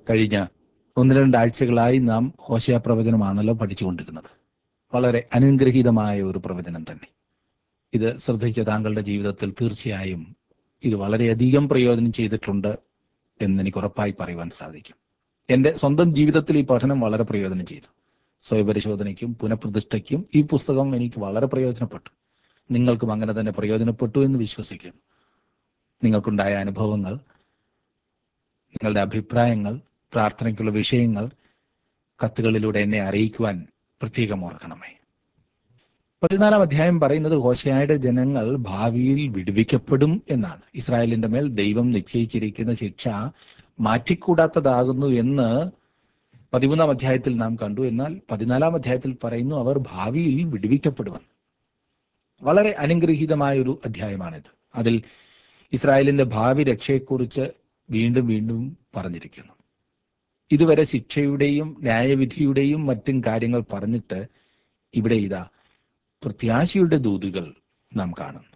കഴിഞ്ഞ ഒന്ന് രണ്ടാഴ്ചകളായി നാം ഹോശയ പ്രവചനമാണല്ലോ പഠിച്ചുകൊണ്ടിരുന്നത് വളരെ അനുഗ്രഹീതമായ ഒരു പ്രവചനം തന്നെ ഇത് ശ്രദ്ധിച്ച താങ്കളുടെ ജീവിതത്തിൽ തീർച്ചയായും ഇത് വളരെയധികം പ്രയോജനം ചെയ്തിട്ടുണ്ട് എന്ന് എനിക്ക് ഉറപ്പായി പറയുവാൻ സാധിക്കും എന്റെ സ്വന്തം ജീവിതത്തിൽ ഈ പഠനം വളരെ പ്രയോജനം ചെയ്തു സ്വയപരിശോധനയ്ക്കും പുനഃപ്രതിഷ്ഠയ്ക്കും ഈ പുസ്തകം എനിക്ക് വളരെ പ്രയോജനപ്പെട്ടു നിങ്ങൾക്കും അങ്ങനെ തന്നെ പ്രയോജനപ്പെട്ടു എന്ന് വിശ്വസിക്കുന്നു നിങ്ങൾക്കുണ്ടായ അനുഭവങ്ങൾ നിങ്ങളുടെ അഭിപ്രായങ്ങൾ പ്രാർത്ഥനയ്ക്കുള്ള വിഷയങ്ങൾ കത്തുകളിലൂടെ എന്നെ അറിയിക്കുവാൻ പ്രത്യേകം ഓർക്കണമേ പതിനാലാം അധ്യായം പറയുന്നത് ഹോശയായുടെ ജനങ്ങൾ ഭാവിയിൽ വിടുവിക്കപ്പെടും എന്നാണ് ഇസ്രായേലിന്റെ മേൽ ദൈവം നിശ്ചയിച്ചിരിക്കുന്ന ശിക്ഷ മാറ്റിക്കൂടാത്തതാകുന്നു എന്ന് പതിമൂന്നാം അധ്യായത്തിൽ നാം കണ്ടു എന്നാൽ പതിനാലാം അധ്യായത്തിൽ പറയുന്നു അവർ ഭാവിയിൽ വിടുവിക്കപ്പെടുമെന്ന് വളരെ അനുഗ്രഹീതമായ ഒരു അധ്യായമാണിത് അതിൽ ഇസ്രായേലിന്റെ ഭാവി രക്ഷയെക്കുറിച്ച് വീണ്ടും വീണ്ടും പറഞ്ഞിരിക്കുന്നു ഇതുവരെ ശിക്ഷയുടെയും ന്യായവിധിയുടെയും മറ്റും കാര്യങ്ങൾ പറഞ്ഞിട്ട് ഇവിടെ ഇതാ പ്രത്യാശയുടെ ദൂതുകൾ നാം കാണുന്നു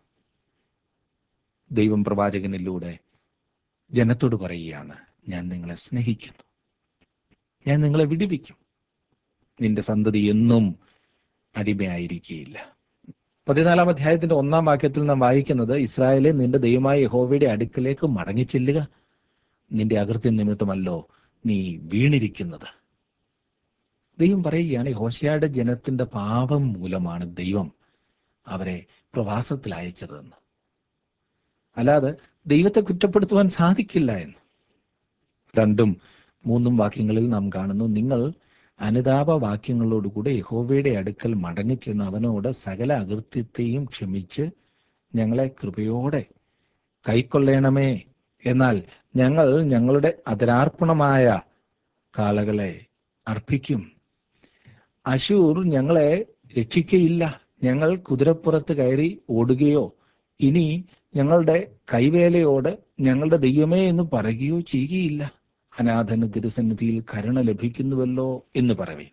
ദൈവം പ്രവാചകനിലൂടെ ജനത്തോട് പറയുകയാണ് ഞാൻ നിങ്ങളെ സ്നേഹിക്കുന്നു ഞാൻ നിങ്ങളെ വിടുവിക്കും നിന്റെ സന്തതി എന്നും അടിമയായിരിക്കുകയില്ല പതിനാലാം അധ്യായത്തിന്റെ ഒന്നാം വാക്യത്തിൽ നാം വായിക്കുന്നത് ഇസ്രായേലെ നിന്റെ ദൈവമായ യഹോവയുടെ അടുക്കലേക്ക് മടങ്ങിച്ചെല്ലുക നിന്റെ അകൃത്യം നിമിത്തമല്ലോ നീ വീണിരിക്കുന്നത് ദൈവം പറയുകയാണ് ഹോശയുടെ ജനത്തിന്റെ പാപം മൂലമാണ് ദൈവം അവരെ പ്രവാസത്തിൽ അയച്ചതെന്ന് അല്ലാതെ ദൈവത്തെ കുറ്റപ്പെടുത്തുവാൻ സാധിക്കില്ല എന്ന് രണ്ടും മൂന്നും വാക്യങ്ങളിൽ നാം കാണുന്നു നിങ്ങൾ അനുതാപ വാക്യങ്ങളോടുകൂടെ യഹോവയുടെ അടുക്കൽ മടങ്ങിച്ചെന്ന് അവനോട് സകല അകൃത്യത്തെയും ക്ഷമിച്ച് ഞങ്ങളെ കൃപയോടെ കൈക്കൊള്ളണമേ എന്നാൽ ഞങ്ങൾ ഞങ്ങളുടെ അതരാർപ്പണമായ കാളകളെ അർപ്പിക്കും അശൂർ ഞങ്ങളെ രക്ഷിക്കയില്ല ഞങ്ങൾ കുതിരപ്പുറത്ത് കയറി ഓടുകയോ ഇനി ഞങ്ങളുടെ കൈവേലയോട് ഞങ്ങളുടെ ദൈവമേ എന്ന് പറയുകയോ ചെയ്യുകയില്ല അനാഥന് തിരുസന്നിധിയിൽ കരുണ ലഭിക്കുന്നുവല്ലോ എന്ന് പറവേ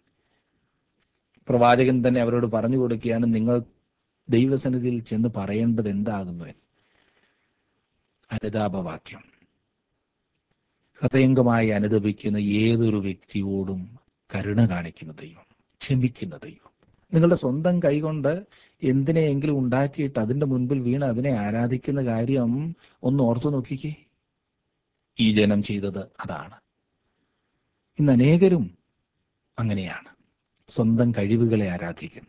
പ്രവാചകൻ തന്നെ അവരോട് പറഞ്ഞു കൊടുക്കുകയാണ് നിങ്ങൾ ദൈവസന്നിധിയിൽ ചെന്ന് പറയേണ്ടത് എന്താകുന്നു എന്ന് അനുതാപവാക്യം ഹൃദയംഗമായി അനുദപിക്കുന്ന ഏതൊരു വ്യക്തിയോടും കരുണ കാണിക്കുന്ന ദൈവം ക്ഷമിക്കുന്ന ദൈവം നിങ്ങളുടെ സ്വന്തം കൈകൊണ്ട് എന്തിനെയെങ്കിലും ഉണ്ടാക്കിയിട്ട് അതിന്റെ മുൻപിൽ വീണ് അതിനെ ആരാധിക്കുന്ന കാര്യം ഒന്ന് ഓർത്തു നോക്കിക്കേ ഈ ജനം ചെയ്തത് അതാണ് ഇന്ന് അനേകരും അങ്ങനെയാണ് സ്വന്തം കഴിവുകളെ ആരാധിക്കുന്നു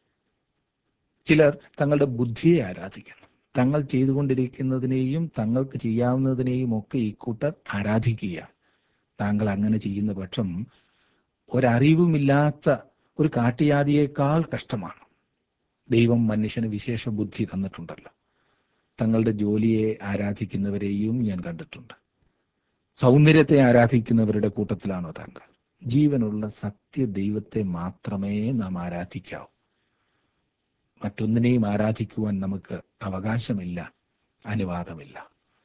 ചിലർ തങ്ങളുടെ ബുദ്ധിയെ ആരാധിക്കുന്നു തങ്ങൾ ചെയ്തുകൊണ്ടിരിക്കുന്നതിനെയും തങ്ങൾക്ക് ചെയ്യാവുന്നതിനെയും ഒക്കെ ഈ കൂട്ടർ ആരാധിക്കുകയാണ് താങ്കൾ അങ്ങനെ ചെയ്യുന്ന പക്ഷം ഒരറിവുമില്ലാത്ത ഒരു കാട്ടിയാതിയേക്കാൾ കഷ്ടമാണ് ദൈവം മനുഷ്യന് വിശേഷ ബുദ്ധി തന്നിട്ടുണ്ടല്ലോ തങ്ങളുടെ ജോലിയെ ആരാധിക്കുന്നവരെയും ഞാൻ കണ്ടിട്ടുണ്ട് സൗന്ദര്യത്തെ ആരാധിക്കുന്നവരുടെ കൂട്ടത്തിലാണോ താങ്കൾ ജീവനുള്ള സത്യ ദൈവത്തെ മാത്രമേ നാം ആരാധിക്കാവൂ മറ്റൊന്നിനെയും ആരാധിക്കുവാൻ നമുക്ക് അവകാശമില്ല അനുവാദമില്ല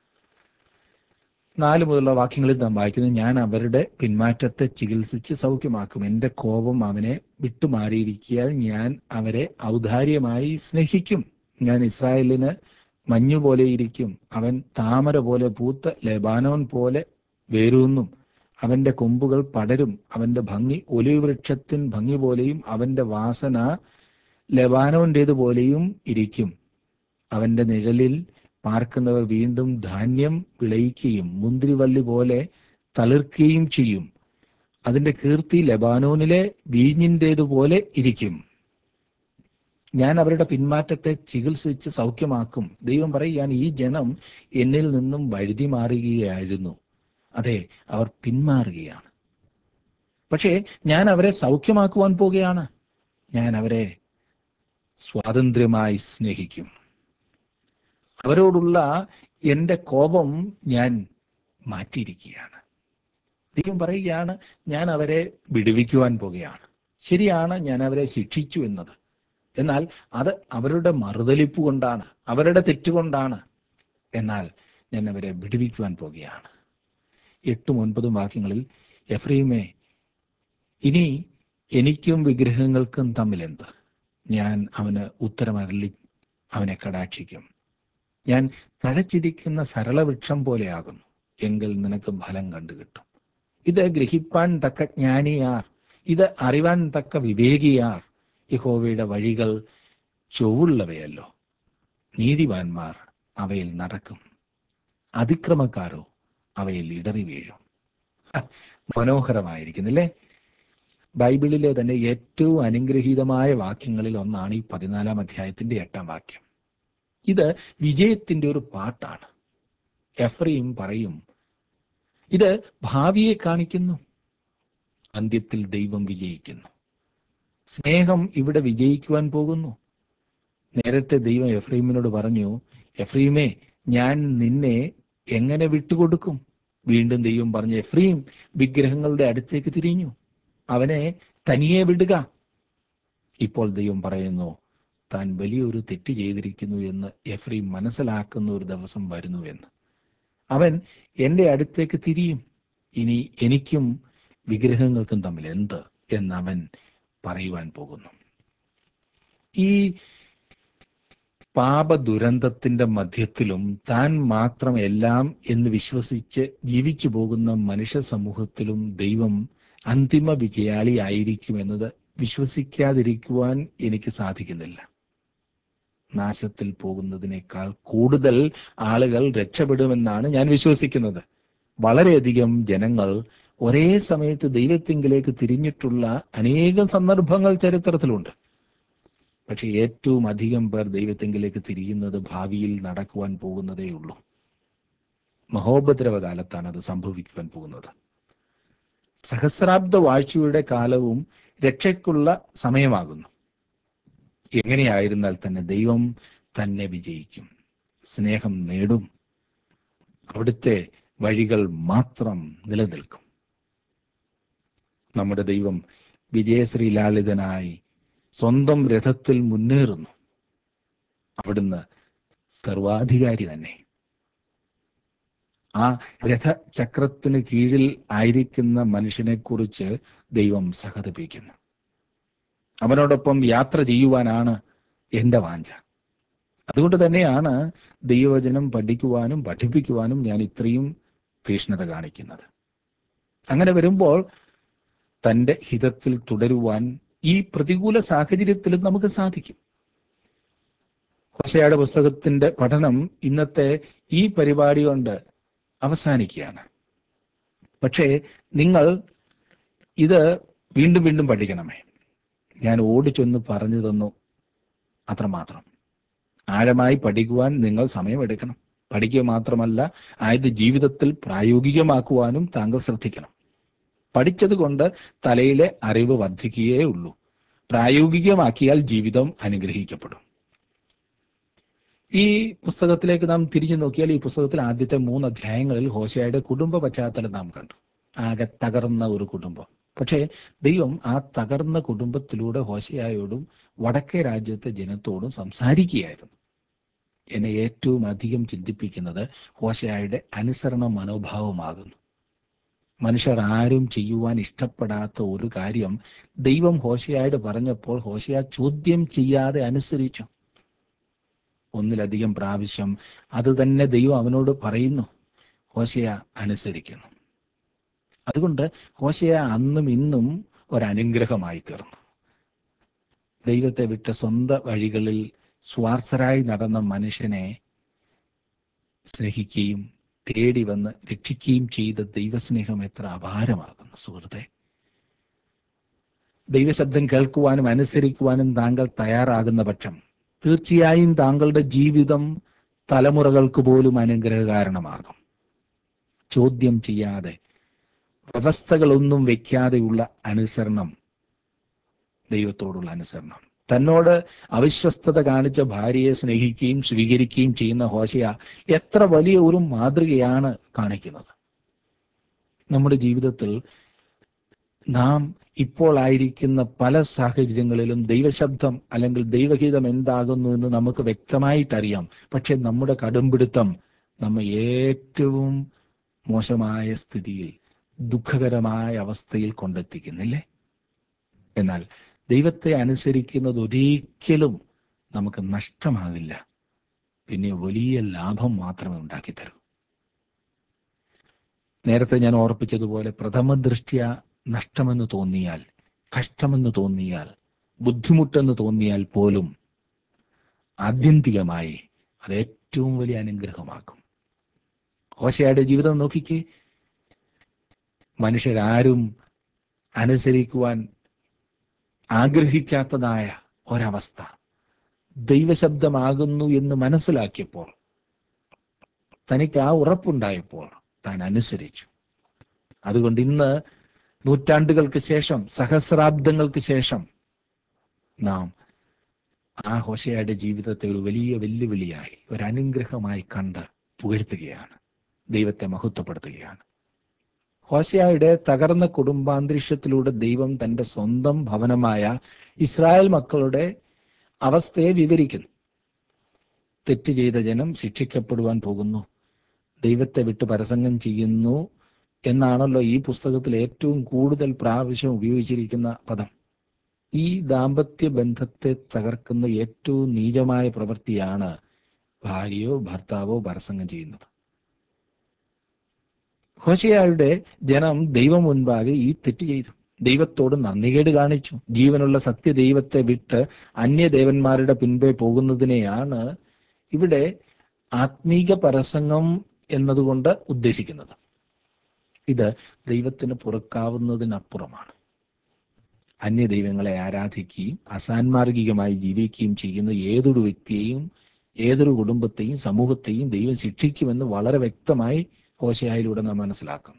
നാല് മുതലുള്ള വാക്യങ്ങളിൽ നാം വായിക്കുന്നു ഞാൻ അവരുടെ പിന്മാറ്റത്തെ ചികിത്സിച്ച് സൗഖ്യമാക്കും എൻ്റെ കോപം അവനെ വിട്ടുമാറിയിരിക്കാൻ ഞാൻ അവരെ ഔദാര്യമായി സ്നേഹിക്കും ഞാൻ ഇസ്രായേലിന് മഞ്ഞു പോലെ ഇരിക്കും അവൻ താമര പോലെ പൂത്ത് ലെബാനോൻ പോലെ വേരൂന്നും അവന്റെ കൊമ്പുകൾ പടരും അവന്റെ ഭംഗി ഒലിവ് വൃക്ഷത്തിൻ ഭംഗി പോലെയും അവന്റെ വാസന ലെബാനോന്റേതുപോലെയും ഇരിക്കും അവന്റെ നിഴലിൽ പാർക്കുന്നവർ വീണ്ടും ധാന്യം വിളയിക്കുകയും മുന്തിരിവള്ളി പോലെ തളിർക്കുകയും ചെയ്യും അതിന്റെ കീർത്തി ലെബാനോനിലെ വീഞ്ഞിൻ്റേതുപോലെ ഇരിക്കും ഞാൻ അവരുടെ പിന്മാറ്റത്തെ ചികിത്സിച്ച് സൗഖ്യമാക്കും ദൈവം പറയുകയാണ് ഈ ജനം എന്നിൽ നിന്നും വഴുതി മാറുകയായിരുന്നു അതെ അവർ പിന്മാറുകയാണ് പക്ഷേ ഞാൻ അവരെ സൗഖ്യമാക്കുവാൻ പോകുകയാണ് ഞാൻ അവരെ സ്വാതന്ത്ര്യമായി സ്നേഹിക്കും അവരോടുള്ള എൻ്റെ കോപം ഞാൻ മാറ്റിയിരിക്കുകയാണ് ദൈവം പറയുകയാണ് ഞാൻ അവരെ വിടുവിക്കുവാൻ പോകുകയാണ് ശരിയാണ് ഞാൻ അവരെ ശിക്ഷിച്ചു എന്നത് എന്നാൽ അത് അവരുടെ മറുതലിപ്പ് കൊണ്ടാണ് അവരുടെ തെറ്റുകൊണ്ടാണ് എന്നാൽ ഞാൻ അവരെ വിടുവിക്കുവാൻ പോകുകയാണ് എട്ടും ഒൻപതും വാക്യങ്ങളിൽ എഫ്രീമേ ഇനി എനിക്കും വിഗ്രഹങ്ങൾക്കും തമ്മിൽ എന്ത് ഞാൻ അവന് ഉത്തരമരളി അവനെ കടാക്ഷിക്കും ഞാൻ തഴച്ചിരിക്കുന്ന സരളവൃക്ഷം പോലെയാകുന്നു എങ്കിൽ നിനക്ക് ഫലം കണ്ടു കിട്ടും ഇത് ഗ്രഹിപ്പാൻ തക്ക ജ്ഞാനിയാർ ഇത് അറിവാൻ തക്ക വിവേകിയാർ യഹോവയുടെ വഴികൾ ചൊവ്വുള്ളവയല്ലോ നീതിവാന്മാർ അവയിൽ നടക്കും അതിക്രമക്കാരോ അവയിൽ ഇടറി വീഴും ഹ, മനോഹരമായിരിക്കുന്നില്ലേ ബൈബിളിലെ തന്നെ ഏറ്റവും അനുഗ്രഹീതമായ വാക്യങ്ങളിൽ ഒന്നാണ് ഈ പതിനാലാം അധ്യായത്തിന്റെ എട്ടാം വാക്യം ഇത് വിജയത്തിന്റെ ഒരു പാട്ടാണ് എഫ്രയും പറയും ഇത് ഭാവിയെ കാണിക്കുന്നു അന്ത്യത്തിൽ ദൈവം വിജയിക്കുന്നു സ്നേഹം ഇവിടെ വിജയിക്കുവാൻ പോകുന്നു നേരത്തെ ദൈവം എഫ്രീമിനോട് പറഞ്ഞു എഫ്രീമേ ഞാൻ നിന്നെ എങ്ങനെ വിട്ടുകൊടുക്കും വീണ്ടും ദൈവം പറഞ്ഞു എഫ്രീം വിഗ്രഹങ്ങളുടെ അടുത്തേക്ക് തിരിഞ്ഞു അവനെ തനിയെ വിടുക ഇപ്പോൾ ദൈവം പറയുന്നു താൻ വലിയൊരു തെറ്റ് ചെയ്തിരിക്കുന്നു എന്ന് എഫ്രീം മനസ്സിലാക്കുന്ന ഒരു ദിവസം വരുന്നു എന്ന് അവൻ എൻ്റെ അടുത്തേക്ക് തിരിയും ഇനി എനിക്കും വിഗ്രഹങ്ങൾക്കും തമ്മിൽ എന്ത് എന്ന് അവൻ പറയുവാൻ പോകുന്നു ഈ പാപദുരന്തത്തിന്റെ മധ്യത്തിലും താൻ മാത്രം എല്ലാം എന്ന് വിശ്വസിച്ച് ജീവിച്ചു പോകുന്ന മനുഷ്യ സമൂഹത്തിലും ദൈവം അന്തിമ വിജയാളിയായിരിക്കുമെന്നത് വിശ്വസിക്കാതിരിക്കുവാൻ എനിക്ക് സാധിക്കുന്നില്ല നാശത്തിൽ പോകുന്നതിനേക്കാൾ കൂടുതൽ ആളുകൾ രക്ഷപ്പെടുമെന്നാണ് ഞാൻ വിശ്വസിക്കുന്നത് വളരെയധികം ജനങ്ങൾ ഒരേ സമയത്ത് ദൈവത്തിങ്കിലേക്ക് തിരിഞ്ഞിട്ടുള്ള അനേകം സന്ദർഭങ്ങൾ ചരിത്രത്തിലുണ്ട് പക്ഷെ ഏറ്റവും അധികം പേർ ദൈവത്തിങ്കിലേക്ക് തിരിയുന്നത് ഭാവിയിൽ നടക്കുവാൻ പോകുന്നതേ ഉള്ളൂ മഹോപദ്രവ കാലത്താണ് അത് സംഭവിക്കുവാൻ പോകുന്നത് സഹസ്രാബ്ദ വാഴ്ചയുടെ കാലവും രക്ഷയ്ക്കുള്ള സമയമാകുന്നു എങ്ങനെയായിരുന്നാൽ തന്നെ ദൈവം തന്നെ വിജയിക്കും സ്നേഹം നേടും അവിടുത്തെ വഴികൾ മാത്രം നിലനിൽക്കും നമ്മുടെ ദൈവം വിജയശ്രീ ലാളിതനായി സ്വന്തം രഥത്തിൽ മുന്നേറുന്നു അവിടുന്ന് സർവാധികാരി തന്നെ ആ രഥചക്രത്തിന് കീഴിൽ ആയിരിക്കുന്ന മനുഷ്യനെ കുറിച്ച് ദൈവം സഹതപിക്കുന്നു അവനോടൊപ്പം യാത്ര ചെയ്യുവാനാണ് എന്റെ വാഞ്ച അതുകൊണ്ട് തന്നെയാണ് ദൈവവചനം പഠിക്കുവാനും പഠിപ്പിക്കുവാനും ഞാൻ ഇത്രയും തീഷ്ണത കാണിക്കുന്നത് അങ്ങനെ വരുമ്പോൾ തന്റെ ഹിതത്തിൽ തുടരുവാൻ ഈ പ്രതികൂല സാഹചര്യത്തിലും നമുക്ക് സാധിക്കും ഹോസയുടെ പുസ്തകത്തിന്റെ പഠനം ഇന്നത്തെ ഈ പരിപാടി കൊണ്ട് അവസാനിക്കുകയാണ് പക്ഷേ നിങ്ങൾ ഇത് വീണ്ടും വീണ്ടും പഠിക്കണമേ ഞാൻ ഓടിച്ചൊന്ന് പറഞ്ഞു തന്നു അത്രമാത്രം ആഴമായി പഠിക്കുവാൻ നിങ്ങൾ സമയമെടുക്കണം പഠിക്കുക മാത്രമല്ല ആയത് ജീവിതത്തിൽ പ്രായോഗികമാക്കുവാനും താങ്കൾ ശ്രദ്ധിക്കണം പഠിച്ചത് കൊണ്ട് തലയിലെ അറിവ് വർദ്ധിക്കുകയേ ഉള്ളൂ പ്രായോഗികമാക്കിയാൽ ജീവിതം അനുഗ്രഹിക്കപ്പെടും ഈ പുസ്തകത്തിലേക്ക് നാം തിരിഞ്ഞു നോക്കിയാൽ ഈ പുസ്തകത്തിൽ ആദ്യത്തെ മൂന്ന് അധ്യായങ്ങളിൽ ഹോശയുടെ കുടുംബ പശ്ചാത്തലം നാം കണ്ടു ആകെ തകർന്ന ഒരു കുടുംബം പക്ഷേ ദൈവം ആ തകർന്ന കുടുംബത്തിലൂടെ ഹോശയായോടും വടക്കേ രാജ്യത്തെ ജനത്തോടും സംസാരിക്കുകയായിരുന്നു എന്നെ ഏറ്റവും അധികം ചിന്തിപ്പിക്കുന്നത് ഹോശയായുടെ അനുസരണ മനോഭാവമാകുന്നു മനുഷ്യർ ആരും ചെയ്യുവാൻ ഇഷ്ടപ്പെടാത്ത ഒരു കാര്യം ദൈവം ഹോശയായിട്ട് പറഞ്ഞപ്പോൾ ഹോശയ ചോദ്യം ചെയ്യാതെ അനുസരിച്ചു ഒന്നിലധികം പ്രാവശ്യം അത് തന്നെ ദൈവം അവനോട് പറയുന്നു ഹോശയ അനുസരിക്കുന്നു അതുകൊണ്ട് ഹോശയ അന്നും ഇന്നും ഒരനുഗ്രഹമായി തീർന്നു ദൈവത്തെ വിട്ട് സ്വന്തം വഴികളിൽ സ്വാർത്ഥരായി നടന്ന മനുഷ്യനെ സ്നേഹിക്കുകയും തേടി വന്ന് രക്ഷിക്കുകയും ചെയ്ത ദൈവസ്നേഹം എത്ര അപാരമാകുന്നു സുഹൃത്തെ ദൈവശബ്ദം കേൾക്കുവാനും അനുസരിക്കുവാനും താങ്കൾ തയ്യാറാകുന്ന പക്ഷം തീർച്ചയായും താങ്കളുടെ ജീവിതം തലമുറകൾക്ക് പോലും അനുഗ്രഹകാരണമാകും ചോദ്യം ചെയ്യാതെ വ്യവസ്ഥകളൊന്നും വെക്കാതെയുള്ള അനുസരണം ദൈവത്തോടുള്ള അനുസരണം തന്നോട് അവിശ്വസ്തത കാണിച്ച ഭാര്യയെ സ്നേഹിക്കുകയും സ്വീകരിക്കുകയും ചെയ്യുന്ന ഹോശയ എത്ര വലിയ ഒരു മാതൃകയാണ് കാണിക്കുന്നത് നമ്മുടെ ജീവിതത്തിൽ നാം ഇപ്പോൾ ആയിരിക്കുന്ന പല സാഹചര്യങ്ങളിലും ദൈവശബ്ദം അല്ലെങ്കിൽ ദൈവഗീതം എന്താകുന്നു എന്ന് നമുക്ക് വ്യക്തമായിട്ടറിയാം പക്ഷെ നമ്മുടെ കടുംപിടുത്തം നമ്മെ ഏറ്റവും മോശമായ സ്ഥിതിയിൽ ദുഃഖകരമായ അവസ്ഥയിൽ കൊണ്ടെത്തിക്കുന്നില്ലേ എന്നാൽ ദൈവത്തെ അനുസരിക്കുന്നത് ഒരിക്കലും നമുക്ക് നഷ്ടമാകില്ല പിന്നെ വലിയ ലാഭം മാത്രമേ ഉണ്ടാക്കി തരൂ നേരത്തെ ഞാൻ ഓർപ്പിച്ചതുപോലെ പ്രഥമ ദൃഷ്ട്യ നഷ്ടമെന്ന് തോന്നിയാൽ കഷ്ടമെന്ന് തോന്നിയാൽ ബുദ്ധിമുട്ടെന്ന് തോന്നിയാൽ പോലും ആത്യന്തികമായി അത് ഏറ്റവും വലിയ അനുഗ്രഹമാക്കും ഹോശയുടെ ജീവിതം നോക്കിക്കേ മനുഷ്യരാരും അനുസരിക്കുവാൻ ആഗ്രഹിക്കാത്തതായ ഒരവസ്ഥ ദൈവശബ്ദമാകുന്നു എന്ന് മനസ്സിലാക്കിയപ്പോൾ തനിക്ക് ആ ഉറപ്പുണ്ടായപ്പോൾ താൻ അനുസരിച്ചു അതുകൊണ്ട് ഇന്ന് നൂറ്റാണ്ടുകൾക്ക് ശേഷം സഹസ്രാബ്ദങ്ങൾക്ക് ശേഷം നാം ആ ഹോശയുടെ ജീവിതത്തെ ഒരു വലിയ വെല്ലുവിളിയായി ഒരു അനുഗ്രഹമായി കണ്ട് പുകഴ്ത്തുകയാണ് ദൈവത്തെ മഹത്വപ്പെടുത്തുകയാണ് ഹോശയായുടെ തകർന്ന കുടുംബാന്തരീക്ഷത്തിലൂടെ ദൈവം തന്റെ സ്വന്തം ഭവനമായ ഇസ്രായേൽ മക്കളുടെ അവസ്ഥയെ വിവരിക്കുന്നു തെറ്റ് ചെയ്ത ജനം ശിക്ഷിക്കപ്പെടുവാൻ പോകുന്നു ദൈവത്തെ വിട്ട് പരസംഗം ചെയ്യുന്നു എന്നാണല്ലോ ഈ പുസ്തകത്തിൽ ഏറ്റവും കൂടുതൽ പ്രാവശ്യം ഉപയോഗിച്ചിരിക്കുന്ന പദം ഈ ദാമ്പത്യ ബന്ധത്തെ തകർക്കുന്ന ഏറ്റവും നീചമായ പ്രവൃത്തിയാണ് ഭാര്യയോ ഭർത്താവോ പരസംഗം ചെയ്യുന്നത് ഹോശയായുടെ ജനം ദൈവം മുൻപാകെ ഈ തെറ്റ് ചെയ്തു ദൈവത്തോട് നന്ദികേട് കാണിച്ചു ജീവനുള്ള സത്യദൈവത്തെ വിട്ട് അന്യദേവന്മാരുടെ പിൻപേ പോകുന്നതിനെയാണ് ഇവിടെ ആത്മീക പരസംഗം എന്നതുകൊണ്ട് ഉദ്ദേശിക്കുന്നത് ഇത് ദൈവത്തിന് പൊറുക്കാവുന്നതിനപ്പുറമാണ് അന്യദൈവങ്ങളെ ആരാധിക്കുകയും അസാൻമാർഗികമായി ജീവിക്കുകയും ചെയ്യുന്ന ഏതൊരു വ്യക്തിയെയും ഏതൊരു കുടുംബത്തെയും സമൂഹത്തെയും ദൈവം ശിക്ഷിക്കുമെന്ന് വളരെ വ്യക്തമായി ഹോശയായിലൂടെ നാം മനസ്സിലാക്കും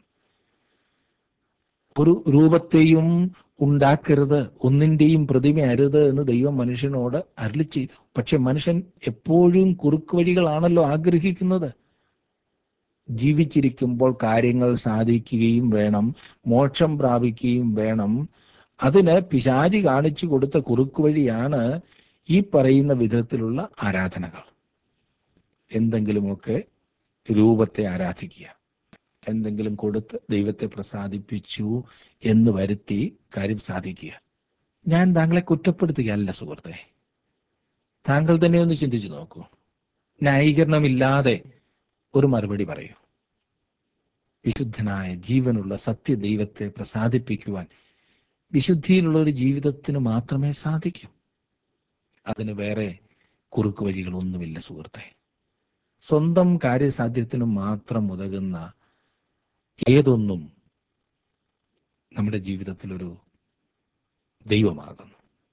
ഒരു രൂപത്തെയും ഉണ്ടാക്കരുത് ഒന്നിന്റെയും പ്രതിമ അരുത് എന്ന് ദൈവം മനുഷ്യനോട് അരളി ചെയ്തു പക്ഷെ മനുഷ്യൻ എപ്പോഴും കുറുക്ക് വഴികളാണല്ലോ ആഗ്രഹിക്കുന്നത് ജീവിച്ചിരിക്കുമ്പോൾ കാര്യങ്ങൾ സാധിക്കുകയും വേണം മോക്ഷം പ്രാപിക്കുകയും വേണം അതിന് പിശാചി കാണിച്ചു കൊടുത്ത കുറുക്ക് വഴിയാണ് ഈ പറയുന്ന വിധത്തിലുള്ള ആരാധനകൾ എന്തെങ്കിലുമൊക്കെ രൂപത്തെ ആരാധിക്കുക എന്തെങ്കിലും കൊടുത്ത് ദൈവത്തെ പ്രസാദിപ്പിച്ചു എന്ന് വരുത്തി കാര്യം സാധിക്കുക ഞാൻ താങ്കളെ കുറ്റപ്പെടുത്തുകയല്ല സുഹൃത്തെ താങ്കൾ തന്നെ ഒന്ന് ചിന്തിച്ചു നോക്കൂ ന്യായീകരണമില്ലാതെ ഒരു മറുപടി പറയൂ വിശുദ്ധനായ ജീവനുള്ള സത്യദൈവത്തെ പ്രസാദിപ്പിക്കുവാൻ വിശുദ്ധിയിലുള്ള ഒരു ജീവിതത്തിന് മാത്രമേ സാധിക്കൂ അതിന് വേറെ കുറുക്ക് വഴികളൊന്നുമില്ല സുഹൃത്തെ സ്വന്തം കാര്യസാധ്യത്തിന് മാത്രം ഉതകുന്ന ഏതൊന്നും നമ്മുടെ ജീവിതത്തിൽ ഒരു ദൈവമാകുന്നു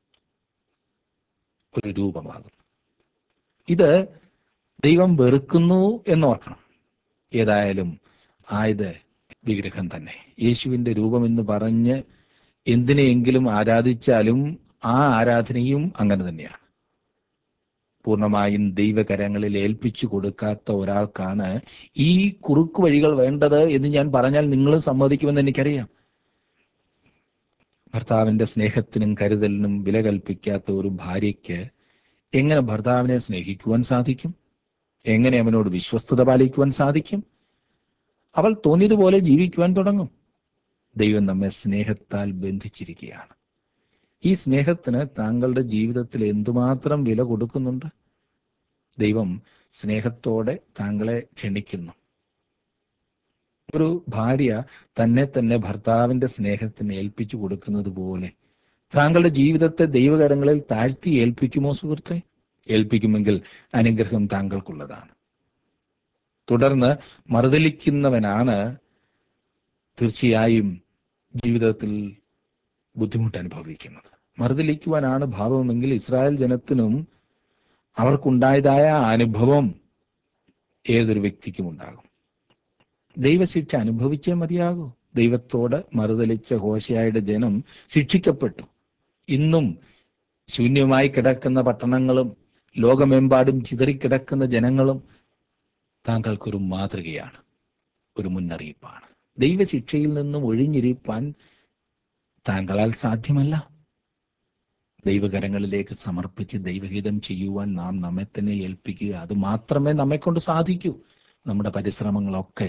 ഒരു രൂപമാകുന്നു ഇത് ദൈവം വെറുക്കുന്നു എന്നോർക്കണം ഏതായാലും ആയത് വിഗ്രഹം തന്നെ യേശുവിന്റെ രൂപം എന്ന് പറഞ്ഞ് എന്തിനെയെങ്കിലും ആരാധിച്ചാലും ആ ആരാധനയും അങ്ങനെ തന്നെയാണ് പൂർണ്ണമായും ദൈവകരങ്ങളിൽ ഏൽപ്പിച്ചു കൊടുക്കാത്ത ഒരാൾക്കാണ് ഈ കുറുക്കു വഴികൾ വേണ്ടത് എന്ന് ഞാൻ പറഞ്ഞാൽ നിങ്ങൾ സമ്മതിക്കുമെന്ന് എനിക്കറിയാം ഭർത്താവിന്റെ സ്നേഹത്തിനും കരുതലിനും വില കൽപ്പിക്കാത്ത ഒരു ഭാര്യയ്ക്ക് എങ്ങനെ ഭർത്താവിനെ സ്നേഹിക്കുവാൻ സാധിക്കും എങ്ങനെ അവനോട് വിശ്വസ്തത പാലിക്കുവാൻ സാധിക്കും അവൾ തോന്നിയതുപോലെ ജീവിക്കുവാൻ തുടങ്ങും ദൈവം നമ്മെ സ്നേഹത്താൽ ബന്ധിച്ചിരിക്കുകയാണ് ഈ സ്നേഹത്തിന് താങ്കളുടെ ജീവിതത്തിൽ എന്തുമാത്രം വില കൊടുക്കുന്നുണ്ട് ദൈവം സ്നേഹത്തോടെ താങ്കളെ ക്ഷണിക്കുന്നു ഒരു ഭാര്യ തന്നെ തന്നെ ഭർത്താവിന്റെ സ്നേഹത്തിന് ഏൽപ്പിച്ചു കൊടുക്കുന്നത് പോലെ താങ്കളുടെ ജീവിതത്തെ ദൈവകരങ്ങളിൽ താഴ്ത്തി ഏൽപ്പിക്കുമോ സുഹൃത്തെ ഏൽപ്പിക്കുമെങ്കിൽ അനുഗ്രഹം താങ്കൾക്കുള്ളതാണ് തുടർന്ന് മറുതലിക്കുന്നവനാണ് തീർച്ചയായും ജീവിതത്തിൽ ബുദ്ധിമുട്ട് അനുഭവിക്കുന്നത് മറുതലിക്കുവാനാണ് ഭാവമെങ്കിൽ ഇസ്രായേൽ ജനത്തിനും അവർക്കുണ്ടായതായ അനുഭവം ഏതൊരു വ്യക്തിക്കും ഉണ്ടാകും ദൈവശിക്ഷ അനുഭവിച്ചേ മതിയാകൂ ദൈവത്തോട് മറുതലിച്ച ഹോശയായുടെ ജനം ശിക്ഷിക്കപ്പെട്ടു ഇന്നും ശൂന്യമായി കിടക്കുന്ന പട്ടണങ്ങളും ലോകമെമ്പാടും ചിതറിക്കിടക്കുന്ന ജനങ്ങളും താങ്കൾക്കൊരു മാതൃകയാണ് ഒരു മുന്നറിയിപ്പാണ് ദൈവശിക്ഷയിൽ നിന്നും ഒഴിഞ്ഞിരിപ്പാൻ താങ്കളാൽ സാധ്യമല്ല ദൈവകരങ്ങളിലേക്ക് സമർപ്പിച്ച് ദൈവഹിതം ചെയ്യുവാൻ നാം നമ്മെ തന്നെ ഏൽപ്പിക്കുക അത് മാത്രമേ നമ്മെ കൊണ്ട് സാധിക്കൂ നമ്മുടെ പരിശ്രമങ്ങളൊക്കെ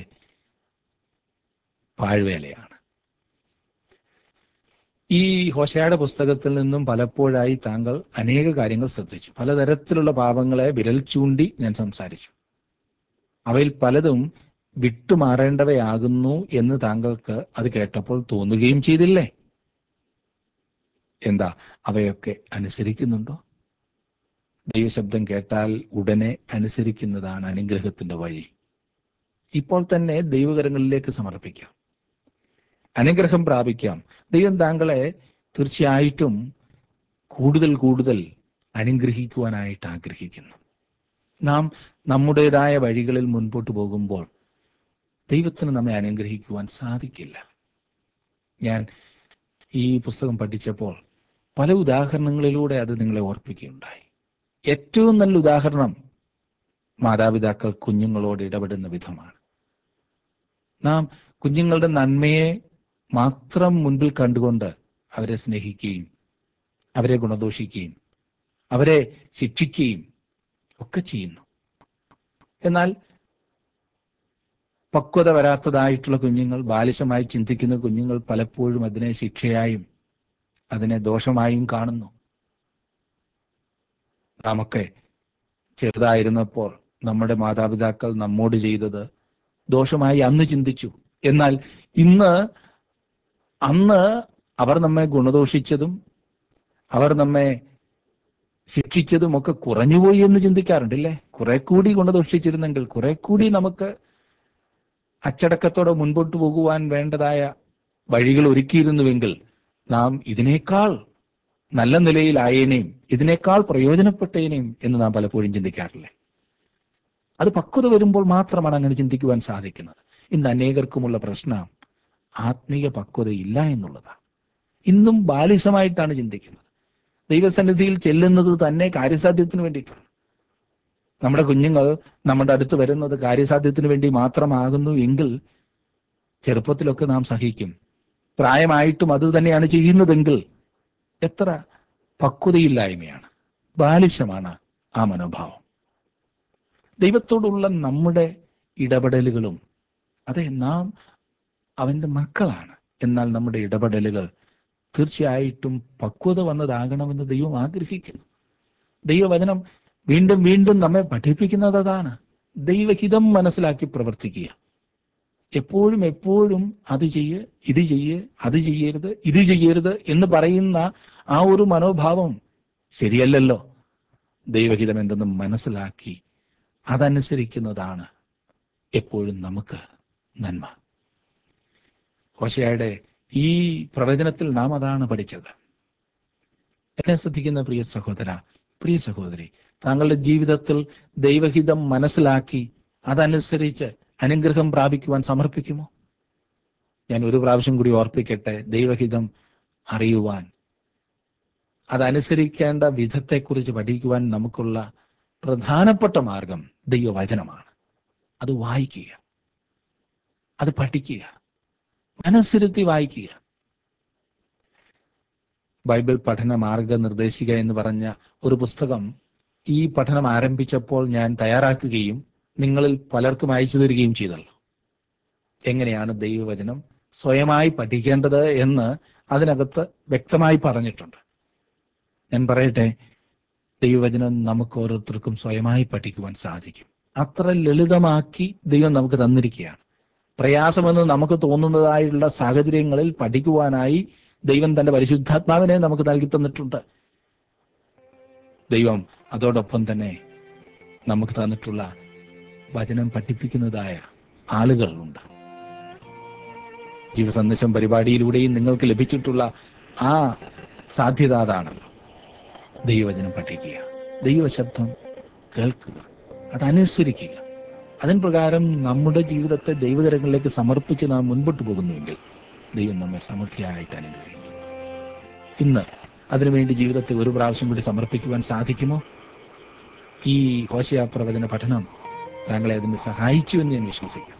പാഴ്വേലയാണ് ഈ ഹോശയുടെ പുസ്തകത്തിൽ നിന്നും പലപ്പോഴായി താങ്കൾ അനേക കാര്യങ്ങൾ ശ്രദ്ധിച്ചു പലതരത്തിലുള്ള പാപങ്ങളെ വിരൽ ചൂണ്ടി ഞാൻ സംസാരിച്ചു അവയിൽ പലതും വിട്ടുമാറേണ്ടവയാകുന്നു എന്ന് താങ്കൾക്ക് അത് കേട്ടപ്പോൾ തോന്നുകയും ചെയ്തില്ലേ എന്താ അവയൊക്കെ അനുസരിക്കുന്നുണ്ടോ ദൈവശബ്ദം കേട്ടാൽ ഉടനെ അനുസരിക്കുന്നതാണ് അനുഗ്രഹത്തിന്റെ വഴി ഇപ്പോൾ തന്നെ ദൈവകരങ്ങളിലേക്ക് സമർപ്പിക്കാം അനുഗ്രഹം പ്രാപിക്കാം ദൈവം താങ്കളെ തീർച്ചയായിട്ടും കൂടുതൽ കൂടുതൽ അനുഗ്രഹിക്കുവാനായിട്ട് ആഗ്രഹിക്കുന്നു നാം നമ്മുടേതായ വഴികളിൽ മുൻപോട്ട് പോകുമ്പോൾ ദൈവത്തിന് നമ്മെ അനുഗ്രഹിക്കുവാൻ സാധിക്കില്ല ഞാൻ ഈ പുസ്തകം പഠിച്ചപ്പോൾ പല ഉദാഹരണങ്ങളിലൂടെ അത് നിങ്ങളെ ഓർപ്പിക്കുകയുണ്ടായി ഏറ്റവും നല്ല ഉദാഹരണം മാതാപിതാക്കൾ കുഞ്ഞുങ്ങളോട് ഇടപെടുന്ന വിധമാണ് നാം കുഞ്ഞുങ്ങളുടെ നന്മയെ മാത്രം മുൻപിൽ കണ്ടുകൊണ്ട് അവരെ സ്നേഹിക്കുകയും അവരെ ഗുണദോഷിക്കുകയും അവരെ ശിക്ഷിക്കുകയും ഒക്കെ ചെയ്യുന്നു എന്നാൽ പക്വത വരാത്തതായിട്ടുള്ള കുഞ്ഞുങ്ങൾ ബാലിശമായി ചിന്തിക്കുന്ന കുഞ്ഞുങ്ങൾ പലപ്പോഴും അതിനെ ശിക്ഷയായും അതിനെ ദോഷമായും കാണുന്നു നാമൊക്കെ ചെറുതായിരുന്നപ്പോൾ നമ്മുടെ മാതാപിതാക്കൾ നമ്മോട് ചെയ്തത് ദോഷമായി അന്ന് ചിന്തിച്ചു എന്നാൽ ഇന്ന് അന്ന് അവർ നമ്മെ ഗുണദോഷിച്ചതും അവർ നമ്മെ ശിക്ഷിച്ചതും ഒക്കെ കുറഞ്ഞുപോയി എന്ന് ചിന്തിക്കാറുണ്ടല്ലേ കുറെ കൂടി ഗുണദോഷിച്ചിരുന്നെങ്കിൽ കുറെ കൂടി നമുക്ക് അച്ചടക്കത്തോടെ മുൻപോട്ട് പോകുവാൻ വേണ്ടതായ വഴികൾ ഒരുക്കിയിരുന്നുവെങ്കിൽ നാം ഇതിനേക്കാൾ നല്ല നിലയിലായേനേയും ഇതിനേക്കാൾ പ്രയോജനപ്പെട്ടേനേയും എന്ന് നാം പലപ്പോഴും ചിന്തിക്കാറില്ലേ അത് പക്വത വരുമ്പോൾ മാത്രമാണ് അങ്ങനെ ചിന്തിക്കുവാൻ സാധിക്കുന്നത് ഇന്ന് അനേകർക്കുമുള്ള പ്രശ്നം ആത്മീയ പക്വത ഇല്ല എന്നുള്ളതാണ് ഇന്നും ബാലിശമായിട്ടാണ് ചിന്തിക്കുന്നത് ദൈവസന്നിധിയിൽ ചെല്ലുന്നത് തന്നെ കാര്യസാധ്യത്തിന് വേണ്ടിയിട്ടാണ് നമ്മുടെ കുഞ്ഞുങ്ങൾ നമ്മുടെ അടുത്ത് വരുന്നത് കാര്യസാധ്യത്തിന് വേണ്ടി മാത്രമാകുന്നു എങ്കിൽ ചെറുപ്പത്തിലൊക്കെ നാം സഹിക്കും പ്രായമായിട്ടും അത് തന്നെയാണ് ചെയ്യുന്നതെങ്കിൽ എത്ര പക്വതയില്ലായ്മയാണ് ബാലിശമാണ് ആ മനോഭാവം ദൈവത്തോടുള്ള നമ്മുടെ ഇടപെടലുകളും അതെ നാം അവന്റെ മക്കളാണ് എന്നാൽ നമ്മുടെ ഇടപെടലുകൾ തീർച്ചയായിട്ടും പക്വത വന്നതാകണമെന്ന് ദൈവം ആഗ്രഹിക്കുന്നു ദൈവവചനം വീണ്ടും വീണ്ടും നമ്മെ പഠിപ്പിക്കുന്നത് അതാണ് ദൈവഹിതം മനസ്സിലാക്കി പ്രവർത്തിക്കുക എപ്പോഴും എപ്പോഴും അത് ചെയ്യ് ഇത് ചെയ്യ് അത് ചെയ്യരുത് ഇത് ചെയ്യരുത് എന്ന് പറയുന്ന ആ ഒരു മനോഭാവം ശരിയല്ലല്ലോ ദൈവഹിതം എന്തെന്ന് മനസ്സിലാക്കി അതനുസരിക്കുന്നതാണ് എപ്പോഴും നമുക്ക് നന്മ ഹോശയുടെ ഈ പ്രവചനത്തിൽ നാം അതാണ് പഠിച്ചത് എന്നെ ശ്രദ്ധിക്കുന്ന പ്രിയ സഹോദര പ്രിയ സഹോദരി താങ്കളുടെ ജീവിതത്തിൽ ദൈവഹിതം മനസ്സിലാക്കി അതനുസരിച്ച് അനുഗ്രഹം പ്രാപിക്കുവാൻ സമർപ്പിക്കുമോ ഞാൻ ഒരു പ്രാവശ്യം കൂടി ഓർപ്പിക്കട്ടെ ദൈവഹിതം അറിയുവാൻ അതനുസരിക്കേണ്ട വിധത്തെക്കുറിച്ച് പഠിക്കുവാൻ നമുക്കുള്ള പ്രധാനപ്പെട്ട മാർഗം ദൈവവചനമാണ് അത് വായിക്കുക അത് പഠിക്കുക മനസ്സിരുത്തി വായിക്കുക ബൈബിൾ പഠന മാർഗനിർദ്ദേശിക എന്ന് പറഞ്ഞ ഒരു പുസ്തകം ഈ പഠനം ആരംഭിച്ചപ്പോൾ ഞാൻ തയ്യാറാക്കുകയും നിങ്ങളിൽ പലർക്കും അയച്ചു തരികയും ചെയ്തല്ലോ എങ്ങനെയാണ് ദൈവവചനം സ്വയമായി പഠിക്കേണ്ടത് എന്ന് അതിനകത്ത് വ്യക്തമായി പറഞ്ഞിട്ടുണ്ട് ഞാൻ പറയട്ടെ ദൈവവചനം നമുക്ക് ഓരോരുത്തർക്കും സ്വയമായി പഠിക്കുവാൻ സാധിക്കും അത്ര ലളിതമാക്കി ദൈവം നമുക്ക് തന്നിരിക്കുകയാണ് പ്രയാസമെന്ന് നമുക്ക് തോന്നുന്നതായുള്ള സാഹചര്യങ്ങളിൽ പഠിക്കുവാനായി ദൈവം തന്റെ പരിശുദ്ധാത്മാവിനെ നമുക്ക് നൽകി തന്നിട്ടുണ്ട് ദൈവം അതോടൊപ്പം തന്നെ നമുക്ക് തന്നിട്ടുള്ള വചനം പഠിപ്പിക്കുന്നതായ ആളുകളുണ്ട് ജീവസന്ദേശം പരിപാടിയിലൂടെയും നിങ്ങൾക്ക് ലഭിച്ചിട്ടുള്ള ആ സാധ്യത അതാണല്ലോ ദൈവവചനം പഠിക്കുക ദൈവശബ്ദം കേൾക്കുക അതനുസരിക്കുക അതിൻ പ്രകാരം നമ്മുടെ ജീവിതത്തെ ദൈവകരങ്ങളിലേക്ക് സമർപ്പിച്ച് നാം മുൻപോട്ട് പോകുന്നുവെങ്കിൽ ദൈവം നമ്മെ സമൃദ്ധിയായിട്ട് അനുഗ്രഹിക്കും ഇന്ന് അതിനുവേണ്ടി ജീവിതത്തെ ഒരു പ്രാവശ്യം കൂടി സമർപ്പിക്കുവാൻ സാധിക്കുമോ ഈ ഹോശയ പ്രവചന പഠനം താങ്കളെ അതിന് സഹായിച്ചു എന്ന് ഞാൻ വിശ്വസിക്കുന്നു